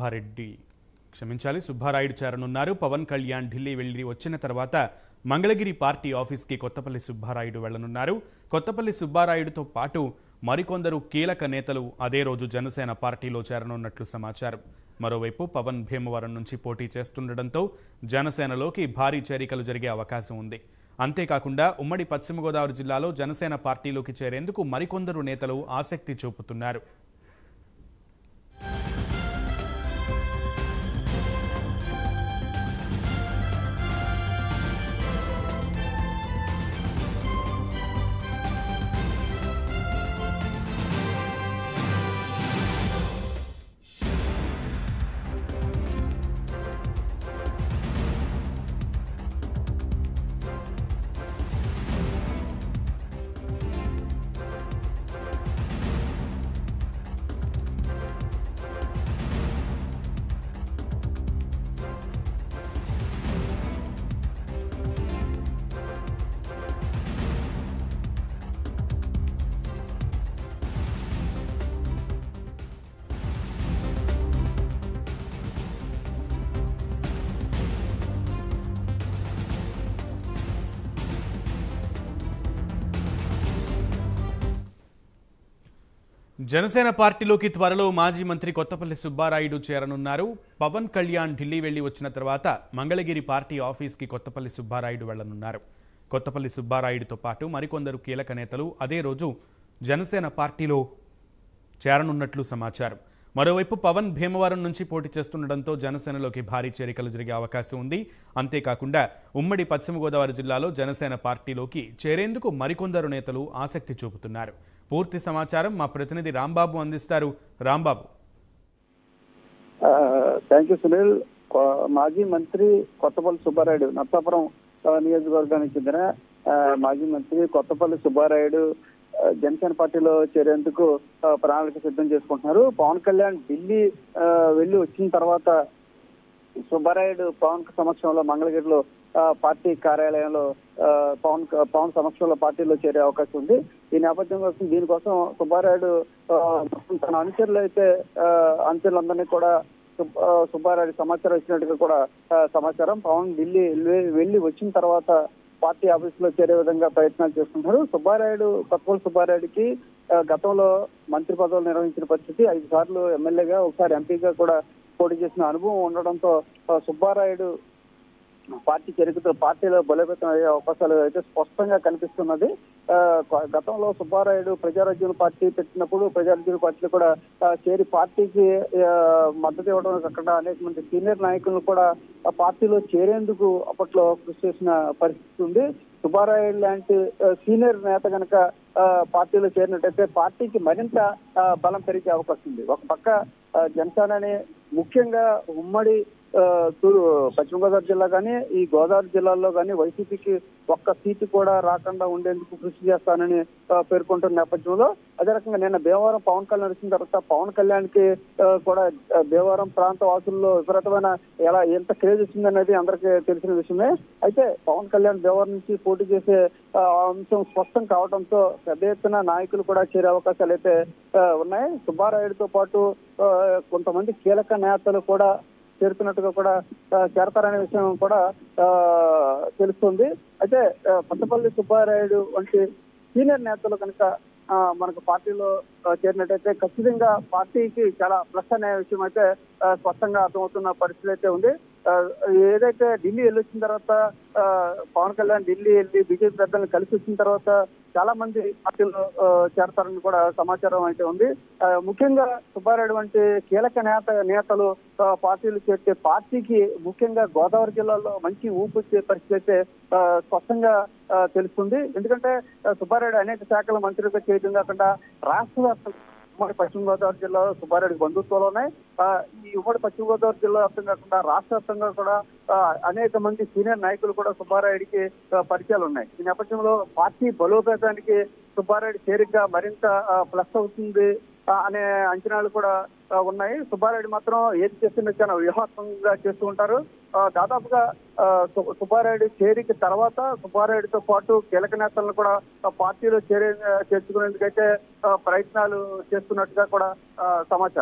సుబ్బారెడ్డి క్షమించాలి సుబ్బారాయుడు చేరనున్నారు పవన్ కళ్యాణ్ ఢిల్లీ వెళ్ళి వచ్చిన తర్వాత మంగళగిరి పార్టీ ఆఫీస్కి కొత్తపల్లి సుబ్బారాయుడు వెళ్లనున్నారు కొత్తపల్లి సుబ్బారాయుడుతో పాటు మరికొందరు కీలక నేతలు అదే రోజు జనసేన పార్టీలో చేరనున్నట్లు సమాచారం మరోవైపు పవన్ భీమవరం నుంచి పోటీ చేస్తుండటంతో జనసేనలోకి భారీ చేరికలు జరిగే అవకాశం ఉంది అంతేకాకుండా ఉమ్మడి పశ్చిమ గోదావరి జిల్లాలో జనసేన పార్టీలోకి చేరేందుకు మరికొందరు నేతలు ఆసక్తి చూపుతున్నారు జనసేన పార్టీలోకి త్వరలో మాజీ మంత్రి కొత్తపల్లి సుబ్బారాయుడు చేరనున్నారు పవన్ కళ్యాణ్ ఢిల్లీ వెళ్లి వచ్చిన తర్వాత మంగళగిరి పార్టీ ఆఫీస్కి కొత్తపల్లి సుబ్బారాయుడు వెళ్లనున్నారు కొత్తపల్లి సుబ్బారాయుడుతో పాటు మరికొందరు కీలక నేతలు అదే రోజు జనసేన పార్టీలో చేరనున్నట్లు సమాచారం మరోవైపు పవన్ భీమవరం నుంచి పోటీ చేస్తుండటంతో జనసేనలోకి భారీ చేరికలు జరిగే అవకాశం ఉంది అంతేకాకుండా ఉమ్మడి పశ్చిమ గోదావరి జిల్లాలో జనసేన పార్టీలోకి చేరేందుకు మరికొందరు నేతలు ఆసక్తి చూపుతున్నారు పూర్తి సమాచారం మా ప్రతినిధి రాంబాబు అందిస్తారు రాంబాబు థ్యాంక్ యూ సునీల్ కొ- మాజీ మంత్రి కొత్తపల్లి సుబ్బారాయుడు నర్సాపురం ఆ, నియోజకవర్గానికి చెందిన ఆ, మాజీ మంత్రి కొత్తపల్లి సుబ్బారాయుడు ఆ, జనసేన పార్టీలో చేరేందుకు ఆ, ప్రణాళిక సిద్ధం చేసుకుంటున్నారు పవన్ కళ్యాణ్ ఢిల్లీ ఆ, వెళ్ళి వచ్చిన తర్వాత సుబ్బారాయుడు పవన్ సమక్షంలో మంగళగిరిలో ఆ, పార్టీ కార్యాలయంలో ఆ, పవన్ పవన్ సమక్షంలో పార్టీలో చేరే అవకాశం ఉంది ఈ నేపథ్యం కోసం దీనికోసం సుబ్బారాయుడు ఆ, మొత్తం తన అనుచరులు అయితే ఆ, అనుచరులందరినీ కూడా సుబ్- ఆ, సుబ్బారాయుడు సమాచారం ఇచ్చినట్టుగా కూడా ఆ, సమాచారం పవన్ ఢిల్లీ వెళ్ళి- వెళ్ళి వచ్చిన తర్వాత పార్టీ ఆఫీస్ లో చేరే విధంగా ప్రయత్నాలు చేస్తున్నారు సుబ్బారాయుడు కొత్తపల్లి సుబ్బారాయుడికి ఆ, గతంలో మంత్రి పదవులు నిర్వహించిన పరిస్థితి ఐదు సార్లు ఎమ్మెల్యేగా ఒకసారి ఎంపీగా కూడా పోటీ చేసిన అనుభవం ఉండడంతో ఆ, సుబ్బారాయుడు పార్టీ చరిత్ర పార్టీలో బలోపేతం అయ్యే అవకాశాలు అయితే స్పష్టంగా కనిపిస్తున్నది ఆ, కొ- గతంలో సుబ్బారాయుడు ప్రజారాజ్యం పార్టీ పెట్టినప్పుడు ప్రజారాజ్యం పార్టీలో కూడా ఆ, చేరి పార్టీకి ఆ, మద్దతు ఇవ్వడం కాకుండా అనేక మంది సీనియర్ నాయకులను కూడా ఆ పార్టీలో చేరేందుకు అప్పట్లో కృషి చేసిన పరిస్థితి ఉంది సుబ్బారాయుడు లాంటి ఆ, సీనియర్ నేత కనుక ఆ, పార్టీలో చేరినట్టయితే పార్టీకి మరింత ఆ, బలం పెరిగే అవకాశం ఉంది ఒక పక్క ఆ, జనసేనని ముఖ్యంగా ఉమ్మడి ఆ, తూరు పశ్చిమ గోదావరి జిల్లా కానీ ఈ గోదావరి జిల్లాల్లో కానీ వైసీపీకి ఒక్క సీటు కూడా రాకుండా ఉండేందుకు కృషి చేస్తానని ఆ, పేర్కొంటున్న నేపథ్యంలో అదే రకంగా నిన్న భీమవరం పవన్ కళ్యాణ్ వచ్చిన తర్వాత పవన్ కళ్యాణ్ కి ఆ, కూడా ఆ, భీమవరం ప్రాంత వాసుల్లో విపరీతమైన ఎలా ఎంత క్రేజ్ వచ్చిందనేది అందరికీ తెలిసిన విషయమే అయితే పవన్ కళ్యాణ్ భీమవరం నుంచి పోటీ చేసే ఆ, అంశం స్పష్టం కావడంతో పెద్ద ఎత్తున నాయకులు కూడా చేరే అవకాశాలు అయితే ఆ, ఉన్నాయి సుబ్బారాయుడుతో పాటు ఆ, కొంతమంది కీలక నేతలు కూడా చేరుతున్నట్టుగా కూడా ఆ, చేరతారనే విషయం కూడా ఆ, తెలుస్తుంది అయితే ఆ, కొత్తపల్లి సుబ్బారాయుడు వంటి సీనియర్ నేతలు కనుక ఆ, మనకు పార్టీలో ఆ, చేరినట్టయితే ఖచ్చితంగా పార్టీకి చాలా ప్లస్ అనే విషయం అయితే ఆ, స్పష్టంగా అర్థమవుతున్న పరిస్థితి అయితే ఉంది ఆ, ఏదైతే ఢిల్లీ వెళ్ళి వచ్చిన తర్వాత ఆ, పవన్ కళ్యాణ్ ఢిల్లీ వెళ్ళి బీజేపీ పెద్దలను కలిసి వచ్చిన తర్వాత చాలా మంది పార్టీలో ఆ, చేరతారని కూడా సమాచారం అయితే ఉంది ఆ, ముఖ్యంగా సుబ్బారెడ్డి వంటి కీలక నేత నేతలు ఆ, పార్టీలు చేర్చే పార్టీకి ముఖ్యంగా గోదావరి జిల్లాలో మంచి ఊపు వచ్చే పరిస్థితి అయితే ఆ, స్పష్టంగా ఆ, తెలుస్తుంది ఎందుకంటే ఆ, సుబ్బారెడ్డి అనేక శాఖల మంత్రిగా చేయడం కాకుండా రాష్ట్ర వ్యాప్తంగా ఉమ్మడి పశ్చిమ గోదావరి జిల్లాలో సుబ్బారెడ్డి బంధుత్వాలు ఉన్నాయి ఆ, ఈ ఉమ్మడి పశ్చిమ గోదావరి జిల్లా వ్యాప్తం కాకుండా రాష్ట్ర వ్యాప్తంగా కూడా ఆ, అనేక మంది సీనియర్ నాయకులు కూడా సుబ్బారాయుడికి ఆ, పరిచయాలు ఉన్నాయి ఈ నేపథ్యంలో పార్టీ బలోపేతానికి సుబ్బారెడ్డి చేరికగా మరింత ఆ, ప్లస్ అవుతుంది ఆ, అనే అంచనాలు కూడా ఆ, ఉన్నాయి సుబ్బారెడ్డి మాత్రం ఏది చేస్తున్నా చాలా వ్యూహాత్మకంగా చేస్తూ ఉంటారు ఆ, దాదాపుగా ఆ, సు- సుబ్బారెడ్డి చేరిక తర్వాత సుబ్బారెడ్డితో పాటు కీలక నేతలను కూడా ఆ, పార్టీలో చేరే చేర్చుకునేందుకైతే ఆ, ప్రయత్నాలు చేస్తున్నట్టుగా కూడా ఆ, సమాచారం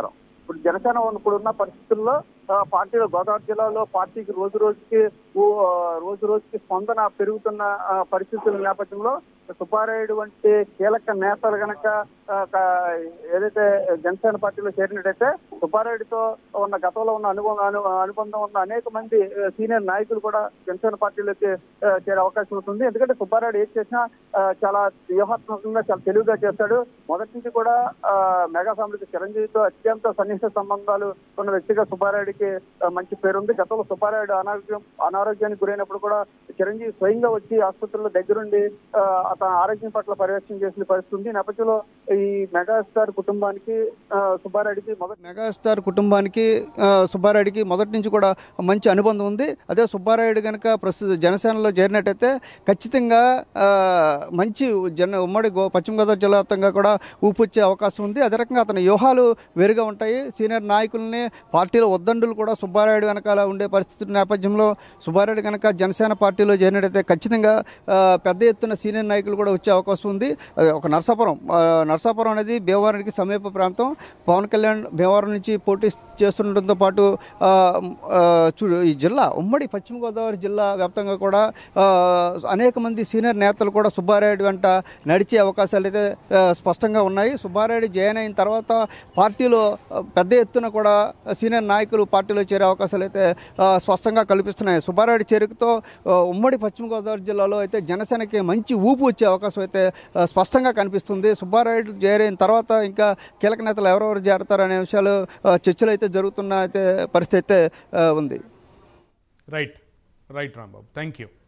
ఇప్పుడు జనసేన ఉన్న- ఇప్పుడున్న పరిస్థితుల్లో ఆ, పార్టీలో గోదావరి జిల్లాలో పార్టీకి రోజు రోజుకి ఓ, ఆ, రోజు రోజుకి స్పందన పెరుగుతున్న ఆ, పరిస్థితుల నేపథ్యంలో సుబ్బారాయుడు వంటి కీలక నేతలు గనక ఆ, క- ఏదైతే జనసేన పార్టీలో చేరినట్టయితే సుబ్బారాయుడితో ఉన్న గతంలో ఉన్న అనుబంధం అను- అనుబంధం ఉన్న అనేక మంది ఆ, సీనియర్ నాయకులు కూడా జనసేన పార్టీలోకి ఆ, చేరే అవకాశం ఉంటుంది ఎందుకంటే సుబ్బారాయుడు ఏం చేసినా ఆ, చాలా వ్యూహాత్మకంగా చాలా తెలివిగా చేస్తాడు మొదటి నుంచి కూడా ఆ, మెగా ఫ్యామిలీకి చిరంజీవితో అత్యంత సన్నిహిత సంబంధాలు ఉన్న వ్యక్తిగా సుబ్బారాయుడికి ఆ, మంచి పేరుంది గతంలో సుబ్బారాయుడు అనారోగ్యం అనారోగ్యానికి గురైనప్పుడు కూడా చిరంజీవి స్వయంగా వచ్చి ఆసుపత్రిలో దగ్గరుండి ఆ, అతని ఆరోగ్యం పట్ల పర్యవేక్షణ చేసిన పరిస్థితి ఉంది ఈ నేపథ్యంలో ఈ మెగాస్టార్ కుటుంబానికి ఆ, సుబ్బారాయుడికి మొదటి మెగాస్టార్ కుటుంబానికి ఆ, సుబ్బారాయుడికి మొదటి నుంచి కూడా మంచి అనుబంధం ఉంది అదే సుబ్బారాయుడు కనుక ప్రస్తుత జనసేనలో చేరినట్టయితే ఖచ్చితంగా ఆ, మంచి జన ఉమ్మడి గో పశ్చిమ గోదావరి జిల్లా వ్యాప్తంగా కూడా ఊపొచ్చే అవకాశం ఉంది అదే రకంగా అతని వ్యూహాలు వేరుగా ఉంటాయి సీనియర్ నాయకుల్ని పార్టీలో వద్దండులు కూడా సుబ్బారాయుడు వెనకాల ఉండే పరిస్థితి నేపథ్యంలో సుబ్బారాయుడు కనుక జనసేన పార్టీలో చేరినట్టయితే ఖచ్చితంగా ఆ, పెద్ద ఎత్తున సీనియర్ నాయకులు కూడా వచ్చే అవకాశం ఉంది అది ఒక నర్సాపురం ఆ, నర్సాపురం అనేది భీమవరానికి సమీప ప్రాంతం పవన్ కళ్యాణ్ భీమవరం నుంచి పోటీ చేస్తుండటంతో పాటు ఆ, ఆ, చూడు ఈ జిల్లా ఉమ్మడి పశ్చిమ గోదావరి జిల్లా వ్యాప్తంగా కూడా ఆ, అనేక మంది సీనియర్ నేతలు కూడా సుబ్బారాయుడు వెంట నడిచే అవకాశాలు అయితే ఆ, స్పష్టంగా ఉన్నాయి సుబ్బారాయుడు జాయిన్ అయిన తర్వాత పార్టీలో ఆ, పెద్ద ఎత్తున కూడా సీనియర్ నాయకులు పార్టీలో చేరే అవకాశాలు అయితే ఆ, స్పష్టంగా కల్పిస్తున్నాయి సుబ్బారాయుడు చేరికతో ఆ, ఉమ్మడి పశ్చిమ గోదావరి జిల్లాలో అయితే జనసేనకి మంచి ఊపు వచ్చే అవకాశం అయితే ఆ, స్పష్టంగా కనిపిస్తుంది సుబ్బారాయుడు చేరిన తర్వాత ఇంకా కీలక నేతలు ఎవరెవరు చేరతారనే విషయాలు ఆ, చర్చలు అయితే జరుగుతున్న అయితే పరిస్థితి అయితే ఆ, ఉంది right right Rambabu thank you